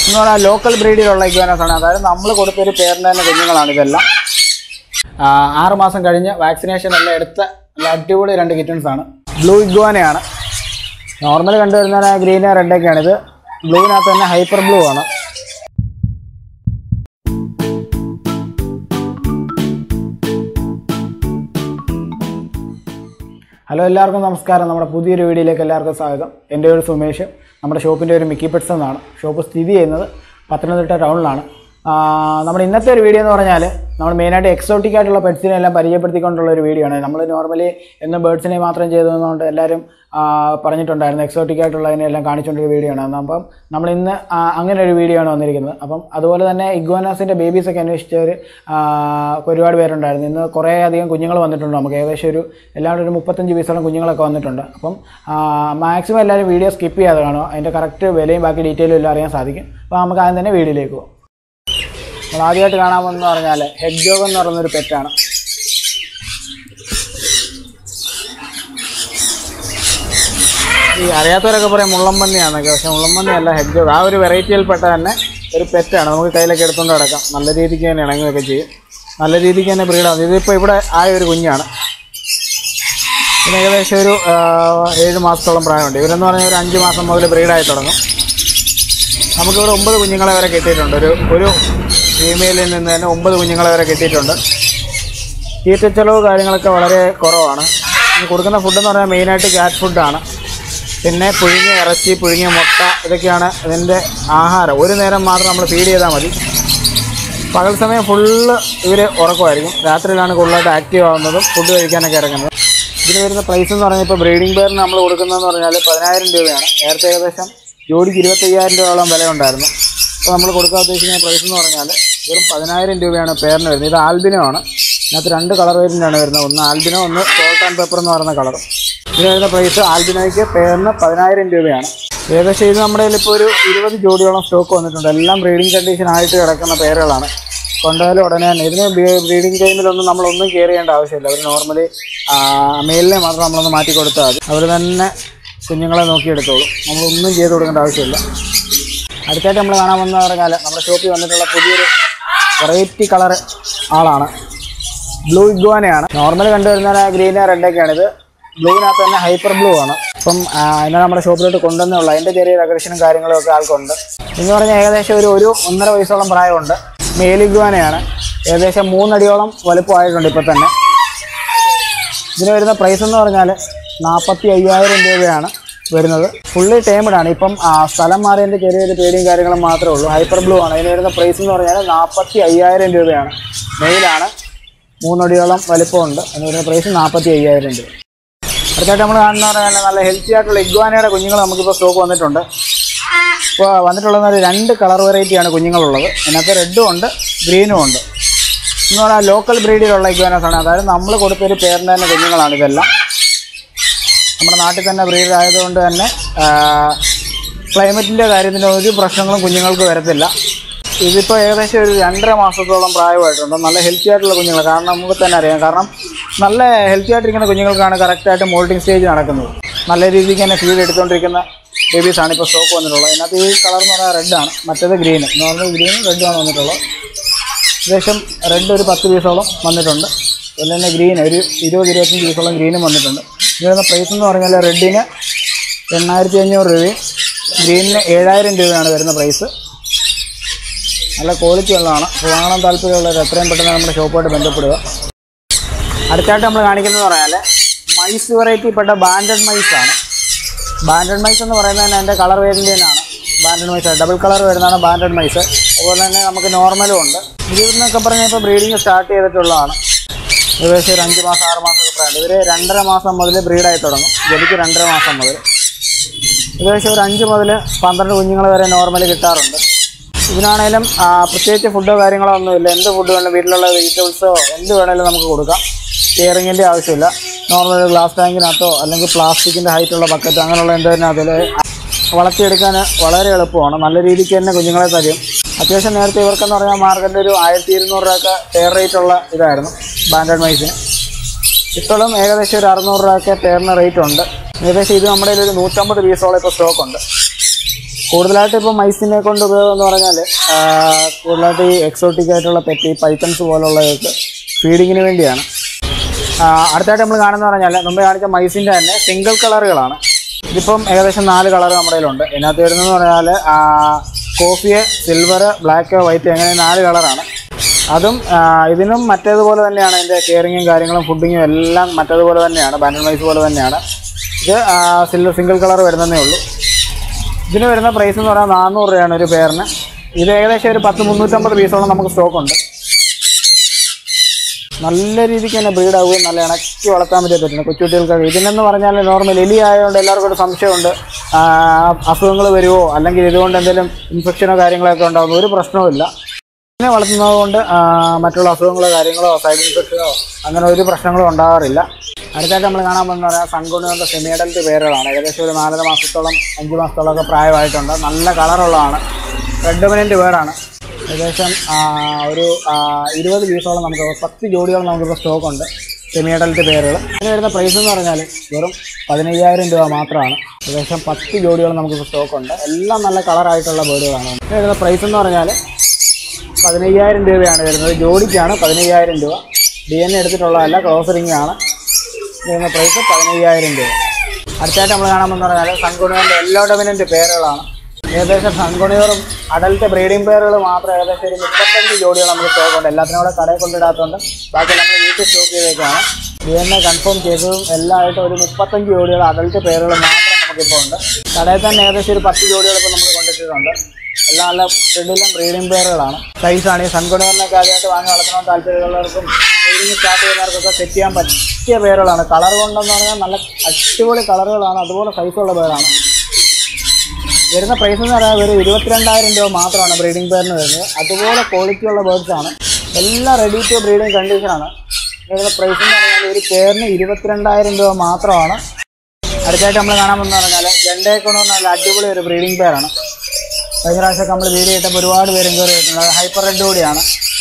എന്ന് പറഞ്ഞാൽ local ബ്രീഡിലുള്ള iguanas ആണ് അതായത് നമ്മൾ കൊടുത്തൊരു പേരിൻ്റെ തന്നെ കുഞ്ഞുങ്ങളാണ് ഇതെല്ലാം ആ, ആറ് മാസം കഴിഞ്ഞ് വാക്സിനേഷൻ എല്ലാം എടുത്ത നല്ല അടിപൊളി രണ്ട് കിറ്റൻസ് ആണ് ബ്ലൂ ഇഗ്വാനയാണ് നോർമൽ കണ്ടുവരുന്ന ഗ്രീൻ റെഡൊക്കെയാണ് ഇത് ബ്ലൂവിനകത്ത് തന്നെ ഹൈപ്പർ ബ്ലൂ ആണ് ഹലോ എല്ലാവർക്കും നമസ്കാരം നമ്മുടെ പുതിയൊരു വീഡിയോയിലേക്ക് എല്ലാവർക്കും സ്വാഗതം എൻ്റെ ഒരു സുമേഷ് നമ്മുടെ ഷോപ്പിൻ്റെ ഒരു മിക്കി പെറ്റ്സ് എന്നാണ് ഷോപ്പ് സ്ഥിതി ചെയ്യുന്നത് പത്തനംതിട്ട ടൗണിലാണ് ആ, നമ്മുടെ ഇന്നത്തെ ഒരു വീഡിയോ എന്ന് പറഞ്ഞാൽ നമ്മൾ മെയിനായിട്ട് എക്സോട്ടിക് ആയിട്ടുള്ള പെറ്റ്സിനെ എല്ലാം പരിചയപ്പെടുത്തിക്കൊണ്ടുള്ള ഒരു വീഡിയോ ആണ് നമ്മൾ നോർമലി എന്നും ബേർഡ്സിനെ മാത്രം ചെയ്തതുകൊണ്ട് എല്ലാവരും ആ, പറഞ്ഞിട്ടുണ്ടായിരുന്നു എക്സോട്ടിക് ആയിട്ടുള്ളതിനെ എല്ലാം കാണിച്ചുകൊണ്ടൊരു വീഡിയോ ആണ് അന്ന് അപ്പം നമ്മൾ ഇന്ന് ആ, അങ്ങനെ ഒരു വീഡിയോ ആണ് വന്നിരിക്കുന്നത് അപ്പം അതുപോലെ തന്നെ ഇഗ്വാനാസിൻ്റെ ബേബീസൊക്കെ അന്വേഷിച്ചവർ ഒരുപാട് പേരുണ്ടായിരുന്നു ഇന്ന് കുറേ അധികം കുഞ്ഞുങ്ങൾ വന്നിട്ടുണ്ട് നമുക്ക് ഏകദേശം ഒരു എല്ലാവരും ഒരു മുപ്പത്തഞ്ച് പീസോളം കുഞ്ഞുങ്ങളൊക്കെ വന്നിട്ടുണ്ട് അപ്പം മാക്സിമം എല്ലാവരും വീഡിയോ സ്കിപ്പ് ചെയ്യാതെ കാണുക അതിൻ്റെ കറക്റ്റ് വിലയും ബാക്കി ഡീറ്റെയിലും എല്ലാം അറിയാൻ സാധിക്കും അപ്പോൾ നമുക്ക് ആദ്യം തന്നെ വീഡിയോയിലേക്ക് പോകും നമ്മൾ ആദ്യമായിട്ട് കാണാമെന്ന് പറഞ്ഞാൽ ഹെഡ് ജോഗ് എന്ന് പറയുന്നൊരു പെറ്റാണ് ഈ അറിയാത്തവരൊക്കെ പറയും മുള്ളമ്പന്നിയാണെന്നൊക്കെ പക്ഷെ മുള്ളമ്പന്നി അല്ല ഹെഡ് ജോഗ് ആ ഒരു വെറൈറ്റിയിൽപ്പെട്ട തന്നെ ഒരു പെറ്റാണ് നമുക്ക് കയ്യിലൊക്കെ എടുത്തുകൊണ്ട് കിടക്കാം നല്ല രീതിക്ക് തന്നെ ഇണങ്ങുകയൊക്കെ ചെയ്യും നല്ല രീതിക്ക് തന്നെ ബ്രീഡാണ് ഇതിപ്പോൾ ഇവിടെ ആയ ഒരു കുഞ്ഞാണ് ഇതിന് ഏകദേശം ഒരു ആ, ഏഴ് മാസത്തോളം പ്രായമുണ്ട് ഇവരെന്ന് പറഞ്ഞാൽ ഒരു അഞ്ച് മാസം മുതൽ ബ്രീഡായി തുടങ്ങും നമുക്കിവിടെ ഒമ്പത് കുഞ്ഞുങ്ങളെ വരെ കിട്ടിയിട്ടുണ്ട് ഒരു ഒരു ഫീമെയിലിൽ നിന്ന് തന്നെ ഒമ്പത് കുഞ്ഞുങ്ങളെ വരെ കിട്ടിയിട്ടുണ്ട് തീറ്റ ചെലവ് കാര്യങ്ങളൊക്കെ വളരെ കുറവാണ് ഇത് കൊടുക്കുന്ന ഫുഡെന്ന് പറഞ്ഞാൽ മെയിനായിട്ട് ക്യാറ്റ് ഫുഡാണ് പിന്നെ പുഴുങ്ങിയ ഇറച്ചി പുഴുങ്ങിയ മുട്ട ഇതൊക്കെയാണ് ഇതിൻ്റെ ആഹാരം ഒരു നേരം മാത്രം നമ്മൾ ഫീഡ് ചെയ്താൽ മതി പകൽ സമയം ഫുള്ള് ഇവർ ഉറക്കമായിരിക്കും രാത്രിയിലാണ് കൂടുതലായിട്ട് ആക്റ്റീവ് ആവുന്നതും ഫുഡ് കഴിക്കാനൊക്കെ ഇറങ്ങുന്നത് ഇതിന് വരുന്ന പ്രൈസ് എന്ന് പറഞ്ഞാൽ ഇപ്പോൾ ബ്രീഡിംഗ് പെയറിന് നമ്മൾ കൊടുക്കുന്നതെന്ന് പറഞ്ഞാൽ പതിനായിരം രൂപയാണ് നേരത്തെ ഏകദേശം ജോഡിക്ക് ഇരുപത്തയ്യായിരം രൂപയോളം വില ഉണ്ടായിരുന്നു അപ്പോൾ നമ്മൾ കൊടുക്കാൻ ഉദ്ദേശിക്കുന്ന പ്രൈസ് എന്ന് പറഞ്ഞാൽ വെറും പതിനായിരം രൂപയാണ് പേരിന് വരുന്നത് ഇത് ആൽബിനോ ആണ് ഇതിനകത്ത് രണ്ട് കളർ വേരിൻ്റാണ് വരുന്നത് ഒന്ന് ആൽബിനോ ഒന്ന് സോൾട്ട് ആൻഡ് പെപ്പർ എന്ന് പറയുന്ന കളർ ഇതിന് വരുന്ന പ്രൈസ് ആൽബിനോയ്ക്ക് പേരിന് പതിനായിരം രൂപയാണ് ഏകദേശം ഇത് നമ്മുടെ കയ്യിൽ ഇപ്പോൾ ഒരു ഇരുപത് ജോഡിയോളം സ്റ്റോക്ക് വന്നിട്ടുണ്ട് എല്ലാം ബ്രീഡിംഗ് കണ്ടീഷൻ ആയിട്ട് കിടക്കുന്ന പേരുകളാണ് കൊണ്ടുപോയാലും ഉടനെ തന്നെ ഇതിന് ബ്രീഡിംഗ് ടൈമിലൊന്നും നമ്മളൊന്നും കെയർ ചെയ്യേണ്ട ആവശ്യമില്ല അവർ നോർമലി മെയിലിനെ മാത്രം നമ്മളൊന്ന് മാറ്റി കൊടുത്താൽ മതി അവർ തന്നെ കുഞ്ഞുങ്ങളെ നോക്കിയെടുത്തോളും നമ്മളൊന്നും ചെയ്ത് കൊടുക്കേണ്ട ആവശ്യമില്ല അടുത്തായിട്ട് നമ്മൾ കാണാൻ വന്ന പറഞ്ഞാൽ നമ്മുടെ ഷോപ്പിൽ വന്നിട്ടുള്ള പുതിയൊരു വെറൈറ്റി കളർ ആളാണ് ബ്ലൂ ഇഗ്വാനയാണ് നോർമൽ കണ്ടുവരുന്ന ഗ്രീൻ റെഡൊക്കെയാണ് ഇത് ബ്ലൂവിനകത്ത് തന്നെ ഹൈപ്പർ ബ്ലൂ ആണ് അപ്പം ആ, ഇതിനെ നമ്മുടെ ഷോപ്പിലോട്ട് കൊണ്ടുവന്നേ ഉള്ളൂ അതിൻ്റെ ചെറിയൊരു അഗ്രഷനും കാര്യങ്ങളും ഒക്കെ ആൾക്കുണ്ട് എന്ന് പറഞ്ഞാൽ ഏകദേശം ഒരു ഒരു ഒന്നര വയസ്സോളം പ്രായമുണ്ട് മെയിൽ ഇഗ്വാനയാണ് ഏകദേശം മൂന്നടിയോളം വലുപ്പമായിട്ടുണ്ട് ഇപ്പോൾ തന്നെ ഇതിന് വരുന്ന പ്രൈസ് എന്ന് പറഞ്ഞാൽ നാൽപ്പത്തി അയ്യായിരം രൂപയാണ് വരുന്നത് ഫുള്ളി ടേംഡ് ആണ് ഇപ്പം ആ, സ്ഥലം മാറിയതിൻ്റെ ചെറിയൊരു പേടിയും കാര്യങ്ങളും മാത്രമേ ഉള്ളൂ ഹൈപ്പർ ബ്ലൂ ആണ് ഇതിന് വരുന്ന പ്രൈസ് എന്ന് പറഞ്ഞാൽ നാൽപ്പത്തി അയ്യായിരം രൂപയാണ് മെയിലാണ് മൂന്നടിയോളം വലിപ്പമുണ്ട് അതിന് വരുന്ന പ്രൈസ് നാൽപ്പത്തി അയ്യായിരം രൂപ അടുത്തായിട്ട് നമ്മൾ കാണുന്ന പറഞ്ഞാൽ നല്ല ഹെൽത്തി ആയിട്ടുള്ള ഇഗ്വാനയുടെ കുഞ്ഞുങ്ങൾ നമുക്കിപ്പോൾ സ്റ്റോക്ക് വന്നിട്ടുണ്ട് ഇപ്പോൾ വന്നിട്ടുള്ളത് ഒരു രണ്ട് കളർ വെറൈറ്റിയാണ് കുഞ്ഞുങ്ങളുള്ളത് അതിനകത്ത് റെഡും ഉണ്ട് ഗ്രീനും ഉണ്ട് എന്ന് പറഞ്ഞാൽ ലോക്കൽ ബ്രീഡിലുള്ള ഇഗ്വാനാസ് ആണ് അതായത് നമ്മൾ കൊടുത്തൊരു പേരിൻ്റെ തന്നെ കുഞ്ഞുങ്ങളാണ് ഇതെല്ലാം നമ്മുടെ നാട്ടിൽ തന്നെ ബ്രീഡ് ആയതുകൊണ്ട് തന്നെ ക്ലൈമറ്റിൻ്റെ കാര്യത്തിൽ ഒരു പ്രശ്നങ്ങളും കുഞ്ഞുങ്ങൾക്ക് വരത്തില്ല ഇതിപ്പോൾ ഏകദേശം ഒരു രണ്ടര മാസത്തോളം പ്രായമായിട്ടുണ്ട് നല്ല ഹെൽത്തി ആയിട്ടുള്ള കുഞ്ഞുങ്ങൾ കാരണം നമുക്ക് തന്നെ അറിയാം കാരണം നല്ല ഹെൽത്തി ആയിട്ടിരിക്കുന്ന കുഞ്ഞുങ്ങൾക്കാണ് കറക്റ്റായിട്ട് മോൾട്ടിങ് സ്റ്റേജ് നടക്കുന്നത് നല്ല രീതിക്ക് തന്നെ ഫീഡ് എടുത്തുകൊണ്ടിരിക്കുന്ന ബേബീസാണ് ഇപ്പോൾ സ്റ്റോക്ക് വന്നിട്ടുള്ളത് അതിനകത്ത് ഈ കളർ എന്ന് പറഞ്ഞാൽ റെഡാണ് മറ്റേത് ഗ്രീനും നോർമൽ ഗ്രീനും റെഡുമാണ് വന്നിട്ടുള്ളത് ഏകദേശം റെഡ് ഒരു പത്ത് പീസോളം വന്നിട്ടുണ്ട് അതുപോലെ തന്നെ ഗ്രീൻ ഒരു ഇരുപത് ഇരുപത്തഞ്ച് പീസോളം ഗ്രീനും വന്നിട്ടുണ്ട് ഇതിന് പ്രൈസ് എന്ന് പറഞ്ഞാൽ റെഡിന് എണ്ണായിരത്തി അഞ്ഞൂറ് രൂപയും ഗ്രീനിന് ഏഴായിരം രൂപയാണ് വരുന്ന പ്രൈസ് നല്ല ക്വാളിറ്റി ഉള്ളതാണ് അപ്പോൾ വാങ്ങാൻ താല്പര്യമുള്ളവർ എത്രയും പെട്ടെന്ന് നമ്മുടെ ഷോപ്പുമായിട്ട് ബന്ധപ്പെടുക അടുത്തായിട്ട് നമ്മൾ കാണിക്കുന്നത് പറഞ്ഞാൽ മൈസ് വെറൈറ്റിപ്പെട്ട ബാൻഡഡ് മൈസാണ് ബാൻഡഡ് മൈസ് എന്ന് പറയുന്നത് തന്നെ അതിൻ്റെ കളർ വേരിയൻ്റാണ് ബാൻഡഡ് മൈസ് ഡബിൾ കളർ വരുന്നതാണ് ബാൻഡഡ് മൈസ് അതുപോലെ തന്നെ നമുക്ക് നോർമലും ഉണ്ട് ഇതിന്നൊക്കെ പറഞ്ഞാൽ ഇപ്പോൾ ബ്രീഡിങ് സ്റ്റാർട്ട് ചെയ്തിട്ടുള്ളതാണ് ഏകദേശം ഒരു അഞ്ച് മാസം ആറ് മാസം ഒക്കെ പ്രായം ഇവർ രണ്ടര മാസം മുതൽ ബ്രീഡായി തുടങ്ങും ജലിക്ക് രണ്ടര മാസം മുതൽ ഏകദേശം ഒരു അഞ്ച് മുതൽ പന്ത്രണ്ട് കുഞ്ഞുങ്ങൾ വരെ നോർമലി കിട്ടാറുണ്ട് ഇതിനാണേലും ആ, പ്രത്യേകിച്ച് ഫുഡോ കാര്യങ്ങളോ ഒന്നുമില്ല എന്ത് ഫുഡ് വേണം വീട്ടിലുള്ള വെജിറ്റബിൾസോ എന്ത് വേണേലും നമുക്ക് കൊടുക്കാം കെയറിങ്ങിൻ്റെ ആവശ്യമില്ല നോർമൽ ഗ്ലാസ് ടാങ്കിനകത്തോ അല്ലെങ്കിൽ പ്ലാസ്റ്റിക്കിൻ്റെ ഹൈറ്റുള്ള ബക്കറ്റ് അങ്ങനെയുള്ള എന്തിനകത്തിൽ വളർത്തിയെടുക്കാൻ വളരെ എളുപ്പമാണ് നല്ല രീതിക്ക് തന്നെ കുഞ്ഞുങ്ങളെ തരും അത്യാവശ്യം നേരത്തെ ഇവർക്കെന്ന് പറഞ്ഞാൽ മാർക്കറ്റിൽ ഒരു ആയിരത്തി ഇരുന്നൂറ് രൂപയൊക്കെ പെയർ റേറ്റ് ഉള്ള ഇതായിരുന്നു ബാൻഡഡ് മൈസിന് ഇപ്പോഴും ഏകദേശം ഒരു അറുന്നൂറ് രൂപയൊക്കെ പേരിന് റേറ്റ് ഉണ്ട് ഏകദേശം ഇത് നമ്മുടെ കയ്യിൽ ഒരു നൂറ്റമ്പത് പീസോളം ഇപ്പോൾ സ്റ്റോക്ക് ഉണ്ട് കൂടുതലായിട്ട് ഇപ്പോൾ മൈസിനെ കൊണ്ട് ഉപയോഗം എന്ന് പറഞ്ഞാൽ കൂടുതലായിട്ട് ഈ എക്സോട്ടിക് ആയിട്ടുള്ള പെറ്റ് ഈ പൈത്തൺസ് പോലുള്ളതൊക്കെ ഫീഡിങ്ങിന് വേണ്ടിയാണ് ആ, അടുത്തായിട്ട് നമ്മൾ കാണുന്ന പറഞ്ഞാൽ മുമ്പ് കാണിച്ച മൈസിൻ്റെ തന്നെ സിംഗിൾ കളറുകളാണ് ഇതിപ്പം ഏകദേശം നാല് കളർ നമ്മുടെ കയ്യിലുണ്ട് ഇതിനകത്ത് വരുന്നതെന്ന് പറഞ്ഞാൽ കോഫിയെ സിൽവർ ബ്ലാക്ക് വൈറ്റ് അങ്ങനെ നാല് കളറാണ് അതും ആ, ഇതിനും മറ്റേതുപോലെ തന്നെയാണ് അതിൻ്റെ കെയറിങ്ങും കാര്യങ്ങളും ഫുഡിങ്ങും എല്ലാം മറ്റേതുപോലെ തന്നെയാണ് ബാൻഡൽ മൈസ് പോലെ തന്നെയാണ് ഇത് സിൽവർ സിംഗിൾ കളർ വരുന്നതേ ഉള്ളൂ ഇതിന് വരുന്ന പ്രൈസ് എന്ന് പറഞ്ഞാൽ നാനൂറ് രൂപയാണ് ഒരു പേരിന് ഇത് ഏകദേശം ഒരു പത്ത് മുന്നൂറ്റമ്പത് പീസോളം നമുക്ക് സ്റ്റോക്ക് ഉണ്ട് നല്ല രീതിക്ക് തന്നെ ബ്രീഡ് ആവുകയും നല്ല ഇണക്കി വളർത്താൻ പറ്റിയ പറ്റുന്നത് കൊച്ചുകുട്ടികൾക്കൊക്കെ ഇതിനെന്ന് പറഞ്ഞാൽ നോർമൽ എലി ആയതുകൊണ്ട് എല്ലാവർക്കും ഒരു സംശയമുണ്ട് അസുഖങ്ങൾ വരുമോ അല്ലെങ്കിൽ ഇതുകൊണ്ട് എന്തെങ്കിലും ഇൻഫെക്ഷനോ കാര്യങ്ങളൊക്കെ ഉണ്ടാകുന്ന ഒരു പ്രശ്നവുമില്ല ഇതിനെ വളർത്തുന്നത് കൊണ്ട് ആ, മറ്റുള്ള അസുഖങ്ങളോ കാര്യങ്ങളോ സൈഡ് ഇൻഫെക്ഷനോ അങ്ങനെ ഒരു പ്രശ്നങ്ങളും ഉണ്ടാകാറില്ല അടുത്തായിട്ട് നമ്മൾ കാണാൻ പോകുന്ന പറയാം സൺകുണിയുടെ സെമി അഡൽറ്റ് പേരുകളാണ് ഏകദേശം ഒരു നാലര മാസത്തോളം അഞ്ച് മാസത്തോളമൊക്കെ പ്രായമായിട്ടുണ്ട് നല്ല കളറുള്ളതാണ് റെഡ് ഡൊമിനൻ്റ് പേരാണ് ഏകദേശം ആ, ഒരു ആ, ഇരുപത് പീസോളം നമുക്ക് പത്ത് ജോഡിയോളം നമുക്കിപ്പോൾ സ്റ്റോക്ക് ഉണ്ട് സെമി അഡൽറ്റ് പേരുകൾ ഇതിന് വരുന്ന പ്രൈസ് എന്ന് പറഞ്ഞാൽ വെറും പതിനയ്യായിരം രൂപ മാത്രമാണ് ഏകദേശം പത്ത് ജോഡിയോളം നമുക്കിപ്പോൾ സ്റ്റോക്ക് ഉണ്ട് എല്ലാം നല്ല കളറായിട്ടുള്ള ബേഡുകളാണ് ഇതിന് വരുന്ന പ്രൈസ് എന്ന് പറഞ്ഞാൽ പതിനയ്യായിരം രൂപയാണ് വരുന്നത് ജോഡിക്കാണ് പതിനയ്യായിരം രൂപ ഡി എൻ എ എടുത്തിട്ടുള്ളതല്ല ക്രോസറിംഗ് ആണ് വരുന്ന പ്രൈസ് പതിനയ്യായിരം രൂപ അടുത്തായിട്ട് നമ്മൾ കാണാമെന്ന് പറഞ്ഞാൽ സൺകുണിയോറിൻ്റെ എല്ലാ ഡൊമിനൻ്റ് പേരുകളാണ് ഏകദേശം സൺകുണിയോറും അഡൽട്ട് ബ്രീഡിംഗ് പേരുകൾ മാത്രം ഏകദേശം ഒരു മുപ്പത്തഞ്ച് ജോഡികൾ നമുക്ക് സ്റ്റോക്ക് ഉണ്ട് എല്ലാത്തിനും കൂടെ കടയിൽ കൊണ്ടിടാത്തതുകൊണ്ട് ബാക്കി നമ്മൾ വീട്ടിൽ സ്റ്റോക്ക് ചെയ്തേക്കാണ് ഡി എൻ എ കൺഫേം ചെയ്തതും എല്ലാമായിട്ട് ഒരു മുപ്പത്തഞ്ച് ജോഡികൾ അഡൽട്ട് പേരുകൾ മാത്രം നമുക്കിപ്പോൾ ഉണ്ട് കടയിൽ തന്നെ ഏകദേശം ഒരു പത്ത് ജോഡികൾ ഇപ്പോൾ നമ്മൾ കൊണ്ടിട്ടിട്ടുണ്ട് എല്ലാം നല്ല ഫ്രണ്ടിലും ബ്രീഡിംഗ് പെയറുകളാണ് സൈസാണ് ഈ സൺകുണറിനൊക്കെ ആദ്യമായിട്ട് വാങ്ങി വളർത്തണം താല്പര്യമുള്ളവർക്കും ബ്രീഡിംഗ് സ്റ്റാർട്ട് ചെയ്യുന്നവർക്കൊക്കെ സെറ്റ് ചെയ്യാൻ പറ്റിയ പേരുകളാണ് കളർ കൊണ്ടെന്ന് പറഞ്ഞാൽ നല്ല അടിപൊളി കളറുകളാണ് അതുപോലെ സൈസുള്ള പേരാണ് വരുന്ന പ്രൈസ് എന്ന് പറഞ്ഞാൽ ഒരു ഇരുപത്തിരണ്ടായിരം രൂപ മാത്രമാണ് ബ്രീഡിംഗ് പെയറിന് വരുന്നത് അതുപോലെ ക്വാളിറ്റി ഉള്ള ബേർഡ്സ് ആണ് എല്ലാം റെഡി ടു ബ്രീഡിംഗ് കണ്ടീഷനാണ് വരുന്ന പ്രൈസ് എന്ന് പറഞ്ഞാൽ ഒരു പെയറിന് ഇരുപത്തിരണ്ടായിരം രൂപ മാത്രമാണ് അടുത്തായിട്ട് നമ്മൾ കാണാമെന്ന് പറഞ്ഞാൽ ജണ്ടേക്കോൺ എന്ന് പറഞ്ഞാൽ അടിപൊളി ഒരു ബ്രീഡിംഗ് പെയറാണ് കഴിഞ്ഞ പ്രാവശ്യമൊക്കെ നമ്മൾ വീഡിയോ ഇട്ടപ്പോൾ ഒരുപാട് പേര് എൻക്വയറി ചെയ്തിട്ടുണ്ട് ഹൈപ്പർ റെഡ് കൂടിയാണ്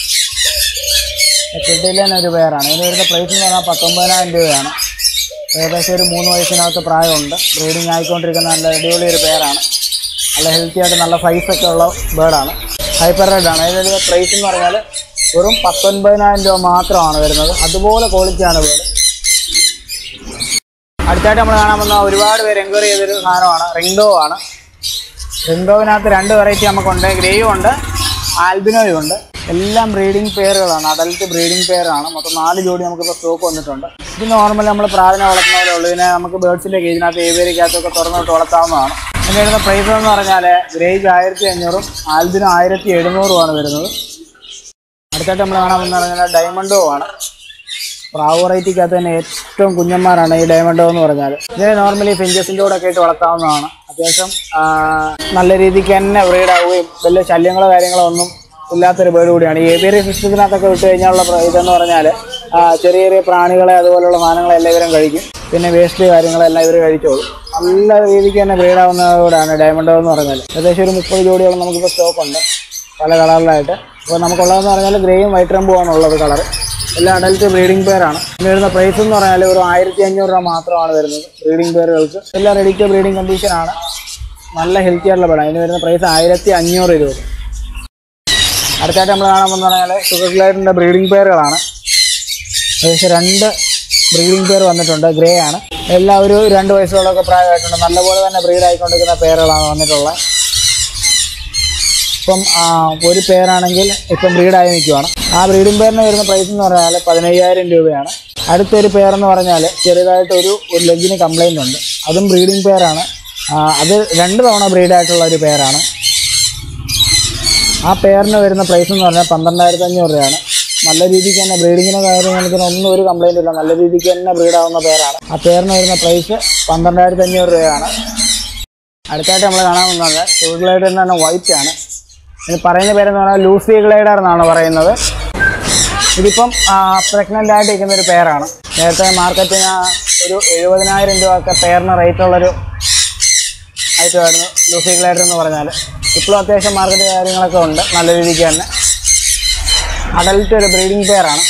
കിഡിലൻ ഒരു പേരാണ് ഇതിന് വരുന്ന പ്രൈസ് എന്ന് പറഞ്ഞാൽ പത്തൊമ്പതിനായിരം രൂപയാണ് ഏകദേശം ഒരു മൂന്ന് വയസ്സിനകത്ത് പ്രായമുണ്ട് ബ്രീഡിങ് ആയിക്കൊണ്ടിരിക്കുന്ന നല്ല അടിപൊളി ഒരു പേരാണ് നല്ല ഹെൽത്തി ആയിട്ട് നല്ല സൈസൊക്കെ ഉള്ള ബേർഡാണ് ഹൈപ്പർ റെഡ് ആണ് അതിൻ്റെ പ്രൈസ് എന്ന് പറഞ്ഞാൽ വെറും പത്തൊൻപതിനായിരം രൂപ മാത്രമാണ് വരുന്നത് അതുപോലെ ക്വാളിറ്റിയാണ് ബേർഡ് അടുത്തായിട്ട് നമ്മൾ കാണാൻ വന്ന ഒരുപാട് പേര് എൻക്വയറി ചെയ്തൊരു സാധനമാണ് റിംഗ്ഡോ ആണ് റിംഗ്ഡോവിനകത്ത് രണ്ട് വെറൈറ്റി നമുക്കുണ്ട് ഗ്രേയും ഉണ്ട് ആൽബിനോയും ഉണ്ട് എല്ലാം ബ്രീഡിംഗ് പെയറുകളാണ് അഡൽട്ട് ബ്രീഡിംഗ് പെയറാണ് മൊത്തം നാല് ജോഡി നമുക്കിപ്പോൾ സ്റ്റോക്ക് വന്നിട്ടുണ്ട് ഇത് നോർമൽ നമ്മൾ പ്രാവിനെ വളർത്തുന്ന പോലെ ഉള്ളൂ ഇതിനെ നമുക്ക് ബേർഡ്സിൻ്റെ കേജിനകത്ത് ഏവേരിക്കകത്തൊക്കെ തുറന്നിട്ട് വളർത്താവുന്നതാണ് ഇതിന് വരുന്ന പ്രൈസ് എന്ന് പറഞ്ഞാൽ ഗ്രേജ് ആയിരത്തി അഞ്ഞൂറും ആൽബിനും ആയിരത്തി എഴുന്നൂറുമാണ് വരുന്നത് അടുത്തായിട്ട് നമ്മൾ കാണാൻ പോകുന്ന പറഞ്ഞാൽ ഡയമണ്ടോ ആണ് പ്രാവ് വെറൈറ്റിക്കകത്ത് തന്നെ ഏറ്റവും കുഞ്ഞന്മാരാണ് ഈ ഡയമണ്ടോ എന്ന് പറഞ്ഞാൽ ഇതിനെ നോർമലി ഫിഞ്ചസിൻ്റെ കൂടെ ഒക്കെ ഇട്ട് വളർത്താവുന്നതാണ് അത്യാവശ്യം ആ, നല്ല രീതിക്ക് തന്നെ ബ്രീഡ് ആവുകയും വലിയ ശല്യങ്ങളോ കാര്യങ്ങളോ ഒന്നും ഇല്ലാത്തൊരു ബേർഡ് കൂടിയാണ് ഈ ഏവിയറി സിസ്റ്റത്തിനകത്തൊക്കെ വിട്ട് കഴിഞ്ഞാലുള്ള പ്ര- ഇതെന്ന് പറഞ്ഞാൽ ചെറിയ ചെറിയ പ്രാണികളെ അതുപോലുള്ള സാധനങ്ങളെല്ലാം ഇവരും കഴിക്കും പിന്നെ വേസ്റ്റ് കാര്യങ്ങളെല്ലാം ഇവർ കഴിച്ചോളും നല്ല രീതിക്ക് തന്നെ ബ്രീഡ് ആവുന്നതോടാണ് ഡയമണ്ടോ എന്ന് പറഞ്ഞാൽ ഏകദേശം ഒരു മുപ്പത് ജോഡിയോളം നമുക്കിപ്പോൾ സ്റ്റോക്ക് ഉണ്ട് പല കളറിലായിട്ട് അപ്പോൾ നമുക്കുള്ളതെന്ന് പറഞ്ഞാൽ ഗ്രേയും വൈറ്റ് റംബുമാണ് ഉള്ളത് കളർ എല്ലാം അഡൽറ്റ് ബ്രീഡിംഗ് പെയറാണ് ഇതിന് വരുന്ന പ്രൈസ് എന്ന് പറഞ്ഞാൽ ഒരു ആയിരത്തി അഞ്ഞൂറ് രൂപ മാത്രമാണ് വരുന്നത് ബ്രീഡിംഗ് പെയറുകൾക്ക് എല്ലാം റെഡി ടു ബ്രീഡിംഗ് കണ്ടീഷനാണ് നല്ല ഹെൽത്തി ആയിട്ടുള്ള പെടാണ് ഇതിന് വരുന്ന പ്രൈസ് ആയിരത്തി അഞ്ഞൂറ് രൂപ അടുത്തായിട്ട് നമ്മൾ കാണാൻ പോകുന്ന പറഞ്ഞാൽ ഷുഗർ ഗ്ലൈഡിൻ്റെ ബ്രീഡിംഗ് പെയറുകളാണ് ഏകദേശം രണ്ട് ബ്രീഡിംഗ് പെയർ വന്നിട്ടുണ്ട് ഗ്രേ ആണ് എല്ലാം ഒരു രണ്ട് വയസ്സുകളൊക്കെ പ്രായമായിട്ടുണ്ട് നല്ലപോലെ തന്നെ ബ്രീഡ് ആയിക്കൊണ്ടിരിക്കുന്ന പെയറുകളാണ് വന്നിട്ടുള്ളത് ഇപ്പം ആ, ഒരു പേരാണെങ്കിൽ ഇപ്പം ബ്രീഡായി നിൽക്കുവാണ് ആ ബ്രീഡിംഗ് പേരിന് വരുന്ന പ്രൈസ് എന്ന് പറഞ്ഞാൽ പതിനയ്യായിരം രൂപയാണ് അടുത്തൊരു പേരെന്ന് പറഞ്ഞാൽ ചെറുതായിട്ട് ഒരു ഒരു ലെഗിന് കംപ്ലൈൻ്റ് ഉണ്ട് അതും ബ്രീഡിംഗ് പേരാണ് അത് രണ്ട് തവണ ബ്രീഡായിട്ടുള്ള ഒരു പേരാണ് ആ പേരിന് വരുന്ന പ്രൈസ് എന്ന് പറഞ്ഞാൽ പന്ത്രണ്ടായിരത്തി അഞ്ഞൂറ് രൂപയാണ് നല്ല രീതിക്ക് തന്നെ ബ്രീഡിങ്ങിനോ കാര്യങ്ങൾക്ക് ഒന്നും ഒരു കംപ്ലൈൻ്റ് ഇല്ല നല്ല രീതിക്ക് തന്നെ ബ്രീഡാവുന്ന പേരാണ് ആ പേരിന് വരുന്ന പ്രൈസ് പന്ത്രണ്ടായിരത്തി അഞ്ഞൂറ് രൂപയാണ് അടുത്തായിട്ട് നമ്മൾ കാണാൻ പോകുന്നത് ഷൂ ഗ്ലൈഡർ തന്നെ വൈറ്റ് ആണ് ഇത് പറയുന്ന പേരെന്ന് പറഞ്ഞാൽ ലൂസി ഗ്ലൈഡർ എന്നാണ് പറയുന്നത് ഇതിപ്പം പ്രഗ്നൻ്റ് ആയിട്ട് ഇരിക്കുന്ന ഒരു പെയറാണ് നേരത്തെ മാർക്കറ്റിന് ഒരു എഴുപതിനായിരം രൂപ ഒക്കെ പെയറിന് റേറ്റ് ഉള്ളൊരു ഐറ്റമായിരുന്നു ലൂസി ഗ്ലൈഡർ എന്ന് പറഞ്ഞാൽ ഇപ്പോഴും അത്യാവശ്യം മാർക്കറ്റ് കാര്യങ്ങളൊക്കെ ഉണ്ട് നല്ല രീതിക്ക് തന്നെ അഡൽട്ട് ഒരു ബ്രീഡിംഗ് പെയറാണ്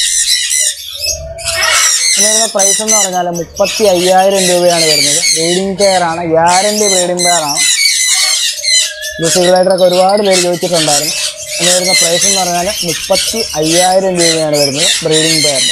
ഇതിന് വരുന്ന പ്രൈസ് എന്ന് പറഞ്ഞാൽ മുപ്പത്തി അയ്യായിരം രൂപയാണ് വരുന്നത് ബ്രീഡിംഗ് പെയറാണ് ഗ്യാരണ്ടി ബ്രീഡിംഗ് പെയറാണ് ലൂസി ഗ്ലൈഡറൊക്കെ ഒരുപാട് പേര് ചോദിച്ചിട്ടുണ്ടായിരുന്നു അതിന് വരുന്ന പ്രൈസ് എന്ന് പറഞ്ഞാൽ മുപ്പത്തി അയ്യായിരം രൂപയാണ് വരുന്നത് ബ്രീഡിംഗ് പെയറിന്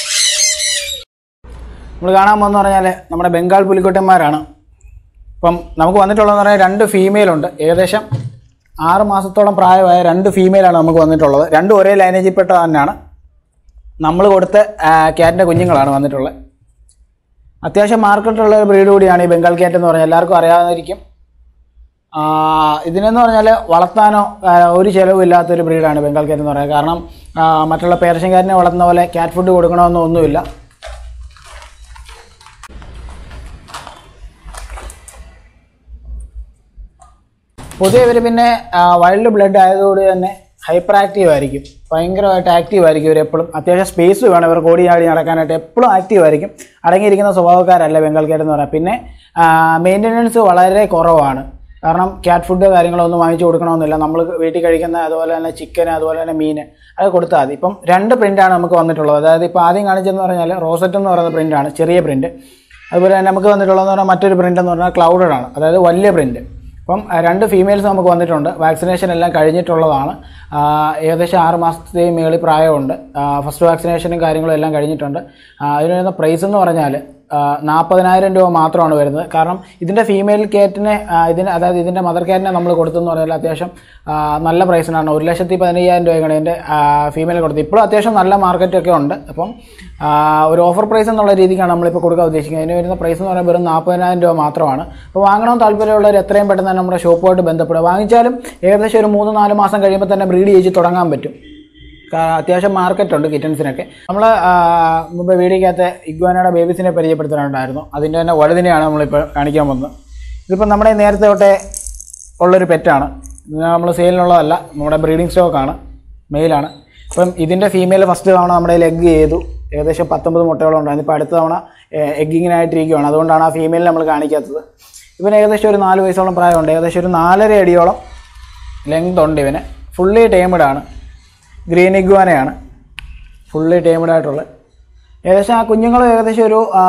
നമ്മൾ കാണാൻ പോകുന്ന പറഞ്ഞാൽ നമ്മുടെ ബംഗാൾ പുലിക്കുട്ടന്മാരാണ് ഇപ്പം നമുക്ക് വന്നിട്ടുള്ളതെന്ന് പറഞ്ഞാൽ രണ്ട് ഫീമെയിൽ ഉണ്ട് ഏകദേശം ആറ് മാസത്തോളം പ്രായമായ രണ്ട് ഫീമെയിലാണ് നമുക്ക് വന്നിട്ടുള്ളത് രണ്ടും ഒരേ ലൈനേജിൽപ്പെട്ട തന്നെയാണ് നമ്മൾ കൊടുത്ത ക്യാറ്റിൻ്റെ കുഞ്ഞുങ്ങളാണ് വന്നിട്ടുള്ളത് അത്യാവശ്യം മാർക്കറ്റുള്ള ഒരു ബ്രീഡ് കൂടിയാണ് ഈ ബംഗാൾ ക്യാറ്റ് എന്ന് പറഞ്ഞാൽ എല്ലാവർക്കും അറിയാമായിരിക്കും ആ, ഇതിനെന്ന് പറഞ്ഞാൽ വളർത്താനോ ആ, ഒരു ചിലവും ഇല്ലാത്തൊരു ബ്രീഡാണ് ബംഗാൾ ക്യാറ്റ് എന്ന് പറയുന്നത് കാരണം ആ, മറ്റുള്ള പേർഷ്യൻ ക്യാറ്റിനെ വളർത്തുന്ന പോലെ ക്യാറ്റ് ഫുഡ് കൊടുക്കണമെന്നോ ഒന്നുമില്ല പൊതുവെ ഇവർ പിന്നെ വൈൽഡ് ബ്ലഡ് ആയതുകൊണ്ട് തന്നെ ഹൈപ്പർ ആക്റ്റീവ് ആയിരിക്കും ഭയങ്കരമായിട്ട് ആക്റ്റീവ് ആയിരിക്കും ഇവർ എപ്പോഴും അത്യാവശ്യം സ്പേസ് വേണം ഇവർ കോടി ആടി നടക്കാനായിട്ട് എപ്പോഴും ആക്റ്റീവ് ആയിരിക്കും അടങ്ങിയിരിക്കുന്ന സ്വഭാവക്കാരല്ല ബംഗാൾ ക്യാറ്റ് എന്ന് പറയാം പിന്നെ മെയിൻ്റനൻസ് വളരെ കുറവാണ് കാരണം ക്യാറ്റ് ഫുഡ് കാര്യങ്ങളൊന്നും വാങ്ങിച്ചു കൊടുക്കണമെന്നില്ല നമ്മൾ വീട്ടിൽ കഴിക്കുന്ന അതുപോലെ തന്നെ ചിക്കൻ അതുപോലെ തന്നെ മീൻ അത് കൊടുത്താൽ മതി ഇപ്പം രണ്ട് പ്രിൻ്റാണ് നമുക്ക് വന്നിട്ടുള്ളത് അതായത് ഇപ്പോൾ ആദ്യം കാണിച്ചതെന്ന് പറഞ്ഞാൽ റോസറ്റ് എന്ന് പറയുന്ന പ്രിൻ്റാണ് ചെറിയ പ്രിൻ്റ് അതുപോലെ തന്നെ നമുക്ക് വന്നിട്ടുള്ളതെന്ന് പറഞ്ഞാൽ മറ്റൊരു പ്രിൻ്റ് എന്ന് പറഞ്ഞാൽ ക്ലൗഡഡ് ആണ് അതായത് വലിയ പ്രിൻ്റ് അപ്പം ആ, രണ്ട് ഫീമെയിൽസ് നമുക്ക് വന്നിട്ടുണ്ട് വാക്സിനേഷൻ എല്ലാം കഴിഞ്ഞിട്ടുള്ളതാണ് ആ, ഏകദേശം ആറ് മാസത്തെയും മേളിൽ പ്രായമുണ്ട് ഫസ്റ്റ് വാക്സിനേഷനും കാര്യങ്ങളും എല്ലാം കഴിഞ്ഞിട്ടുണ്ട് ആ, അതിന് വരുന്ന പ്രൈസ് എന്ന് പറഞ്ഞാൽ നാൽപ്പതിനായിരം രൂപ മാത്രമാണ് വരുന്നത് കാരണം ഇതിൻ്റെ ഫീമെയിൽ കേറ്റിനെ ഇതിന് അതായത് ഇതിൻ്റെ മദർ കേറ്റിനെ നമ്മൾ കൊടുത്തെന്ന് പറഞ്ഞാൽ അത്യാവശ്യം ആ, നല്ല പ്രൈസിനാണ് ഒരു ലക്ഷത്തി പതിനയ്യായിരം രൂപയാണ് ഇതിൻ്റെ ഫീമെയിൽ കൊടുത്തത് ഇപ്പോഴും അത്യാവശ്യം നല്ല മാർക്കറ്റൊക്കെ ഉണ്ട് അപ്പം ആ, ഒരു ഓഫർ പ്രൈസ് എന്നുള്ള രീതിക്കാണ് നമ്മളിപ്പോൾ കൊടുക്കാൻ ഉദ്ദേശിക്കുന്നത് അതിന് വരുന്ന പ്രൈസ് എന്ന് പറയുമ്പോൾ വെറും നാൽപ്പതിനായിരം രൂപ മാത്രമാണ് അപ്പോൾ വാങ്ങണമെന്ന് താല്പര്യമുള്ളവർ എത്രയും പെട്ടെന്ന് തന്നെ നമ്മുടെ ഷോപ്പുമായിട്ട് ബന്ധപ്പെടുക വാങ്ങിച്ചാലും ഏകദേശം ഒരു മൂന്ന് നാല് മാസം കഴിയുമ്പോൾ തന്നെ ബ്രീഡ് ചെയ്ത് തുടങ്ങാൻ പറ്റും കാ- അത്യാവശ്യം മാർക്കറ്റ് ഉണ്ട് കിറ്റൻസിനൊക്കെ നമ്മൾ മുമ്പ് വീഡിയോക്കകത്ത് ഇഗ്വാനയുടെ ബേബീസിനെ പരിചയപ്പെടുത്താനുണ്ടായിരുന്നു അതിൻ്റെ തന്നെ വലുതിനെയാണ് നമ്മളിപ്പോൾ കാണിക്കാൻ പോകുന്നത് ഇതിപ്പോൾ നമ്മുടെ നേരത്തെ തൊട്ടേ ഉള്ളൊരു പെറ്റാണ് ഇത് നമ്മൾ സെയിലിനുള്ളതല്ല നമ്മുടെ ബ്രീഡിംഗ് സ്റ്റോക്കാണ് മെയിലാണ് ഇപ്പം ഇതിൻ്റെ ഫീമെയിൽ ഫസ്റ്റ് തവണ നമ്മുടെ എഗ് ചെയ്തു ഏകദേശം പത്തൊമ്പത് മുട്ടയോളം ഉണ്ടായിരുന്നു ഇപ്പോൾ അടുത്ത തവണ എഗ്ഗിങ്ങിനായിട്ടിരിക്കുകയാണ് അതുകൊണ്ടാണ് ആ ഫീമെയിൽ നമ്മൾ കാണിക്കാത്തത് ഇവന് ഏകദേശം ഒരു നാല് വയസ്സോളം പ്രായമുണ്ട് ഏകദേശം ഒരു നാലര അടിയോളം ലെങ്ത് ഉണ്ട് ഇവന് ഫുള്ളി ടേമഡ് ആണ് ഗ്രീൻ ഇഗ്വാനയാണ് ഫുള്ളി ടേമഡ് ആയിട്ടുള്ള ഏകദേശം ആ കുഞ്ഞുങ്ങൾ ഏകദേശം ഒരു ആ,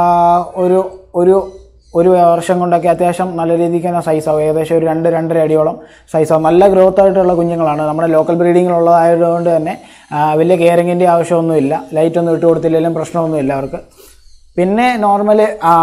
ഒരു ഒരു ഒരു വർഷം കൊണ്ടൊക്കെ അത്യാവശ്യം നല്ല രീതിക്ക് തന്നെ സൈസാവും ഏകദേശം ഒരു രണ്ട് രണ്ടര അടിയോളം സൈസാവും നല്ല ഗ്രോത്ത് ആയിട്ടുള്ള കുഞ്ഞുങ്ങളാണ് നമ്മുടെ ലോക്കൽ ബ്രീഡിങ്ങിലുള്ളതായതുകൊണ്ട് തന്നെ ആ, വലിയ കെയറിങ്ങിൻ്റെ ആവശ്യമൊന്നുമില്ല ലൈറ്റ് ഒന്നും ഇട്ട് കൊടുത്തില്ലെങ്കിലും പ്രശ്നമൊന്നുമില്ല അവർക്ക് പിന്നെ നോർമൽ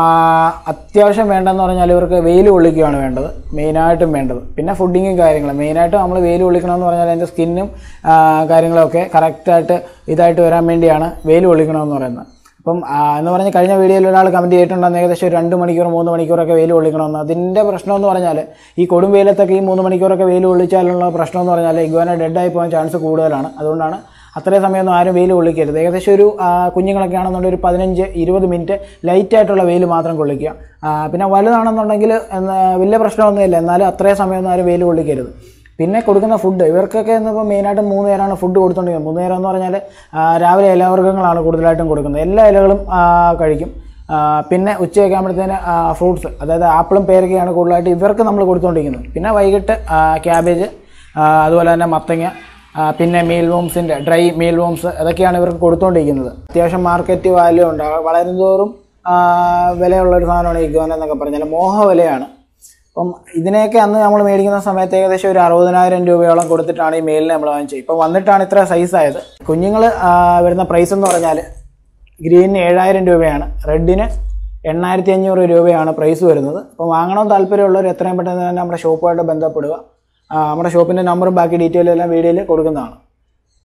അത്യാവശ്യം വേണ്ടെന്ന് പറഞ്ഞാൽ ഇവർക്ക് വെയിൽ കൊള്ളിക്കുകയാണ് വേണ്ടത് മെയിനായിട്ടും വേണ്ടത് പിന്നെ ഫുഡിങ്ങും കാര്യങ്ങളും മെയിനായിട്ട് നമ്മൾ വെയിൽ കൊള്ളിക്കണമെന്ന് പറഞ്ഞാൽ അതിൻ്റെ സ്കിന്നും കാര്യങ്ങളൊക്കെ കറക്റ്റായിട്ട് ഇതായിട്ട് വരാൻ വേണ്ടിയാണ് വെയിൽ കൊള്ളിക്കണമെന്ന് പറയുന്നത് അപ്പം ആ, എന്ന് പറഞ്ഞ് കഴിഞ്ഞ വീഡിയോയിൽ ഒരാൾ കമൻറ്റ് ചെയ്തിട്ടുണ്ടെന്ന് ഏകദേശം ഒരു രണ്ട് മണിക്കൂർ മൂന്ന് മണിക്കൂറൊക്കെ വെയിൽ കൊള്ളിക്കണമെന്ന് അതിൻ്റെ പ്രശ്നം എന്ന് പറഞ്ഞാൽ ഈ കൊടും വെയിലത്തൊക്കെ ഈ മൂന്ന് മണിക്കൂറൊക്കെ വെയിൽ കൊള്ളിച്ചാലുള്ള പ്രശ്നം എന്ന് പറഞ്ഞാൽ ഇഗ്വാന ഡെഡായി പോകാൻ ചാൻസ് കൂടുതലാണ് അതുകൊണ്ടാണ് അത്രയും സമയമൊന്നും ആരും വെയിൽ കൊള്ളിക്കരുത് ഏകദേശം ഒരു ആ, കുഞ്ഞുങ്ങളൊക്കെ ആണെന്നുണ്ടെങ്കിൽ ഒരു പതിനഞ്ച് ഇരുപത് മിനിറ്റ് ലൈറ്റായിട്ടുള്ള വെയിൽ മാത്രം കൊള്ളിക്കുക ആ, പിന്നെ വലുതാണെന്നുണ്ടെങ്കിൽ എന്നാ, വലിയ പ്രശ്നമൊന്നുമില്ല എന്നാലും അത്രയും സമയമൊന്നും ആരും വെയിൽ കൊള്ളിക്കരുത് പിന്നെ കൊടുക്കുന്ന ഫുഡ് ഇവർക്കൊക്കെ എന്നിപ്പോൾ മെയിനായിട്ട് മൂന്ന് നേരമാണ് ഫുഡ് കൊടുത്തോണ്ടിരിക്കുന്നത് മൂന്ന് നേരം എന്ന് പറഞ്ഞാൽ ആ, രാവിലെ ഇലവർഗ്ഗങ്ങളാണ് കൂടുതലായിട്ടും കൊടുക്കുന്നത് എല്ലാ ഇലകളും ആ, കഴിക്കും ആ, പിന്നെ ഉച്ചയൊക്കെ ആകുമ്പോഴത്തേന് ഫ്രൂട്ട്സ് അതായത് ആപ്പിളും പേരൊക്കെയാണ് കൂടുതലായിട്ട് ഇവർക്ക് നമ്മൾ കൊടുത്തുകൊണ്ടിരിക്കുന്നത് പിന്നെ വൈകിട്ട് ക്യാബേജ് അതുപോലെ തന്നെ മത്തങ്ങ ആ, പിന്നെ മീൽ വോംസിൻ്റെ ഡ്രൈ മീൽ വോംസ് അതൊക്കെയാണ് ഇവർക്ക് കൊടുത്തുകൊണ്ടിരിക്കുന്നത് അത്യാവശ്യം മാർക്കറ്റ് വാല്യൂ ഉണ്ട് വളരും തോറും ആ, വിലയുള്ളൊരു സാധനമാണ് ഇഗ്വാന എന്നൊക്കെ പറഞ്ഞാൽ മോഹ വിലയാണ് അപ്പം ഇതിനെയൊക്കെ അന്ന് നമ്മൾ മേടിക്കുന്ന സമയത്ത് ഏകദേശം ഒരു അറുപതിനായിരം രൂപയോളം കൊടുത്തിട്ടാണ് ഈ മെയിലിനെ നമ്മൾ വാങ്ങിച്ചത് ഇപ്പം വന്നിട്ടാണ് ഇത്ര സൈസ് ആയത് കുഞ്ഞുങ്ങൾ വരുന്ന പ്രൈസ് എന്ന് പറഞ്ഞാൽ ഗ്രീനിന് ഏഴായിരം രൂപയാണ് റെഡിന് എണ്ണായിരത്തി അഞ്ഞൂറ് രൂപയാണ് പ്രൈസ് വരുന്നത് അപ്പോൾ വാങ്ങണമെന്ന് താല്പര്യമുള്ളവർ എത്രയും പെട്ടെന്ന് തന്നെ നമ്മുടെ ഷോപ്പുമായിട്ട് ബന്ധപ്പെടുക ആ, നമ്മുടെ ഷോപ്പിൻ്റെ നമ്പറും ബാക്കി ഡീറ്റെയിലും എല്ലാം വീഡിയോയിൽ കൊടുക്കുന്നതാണ്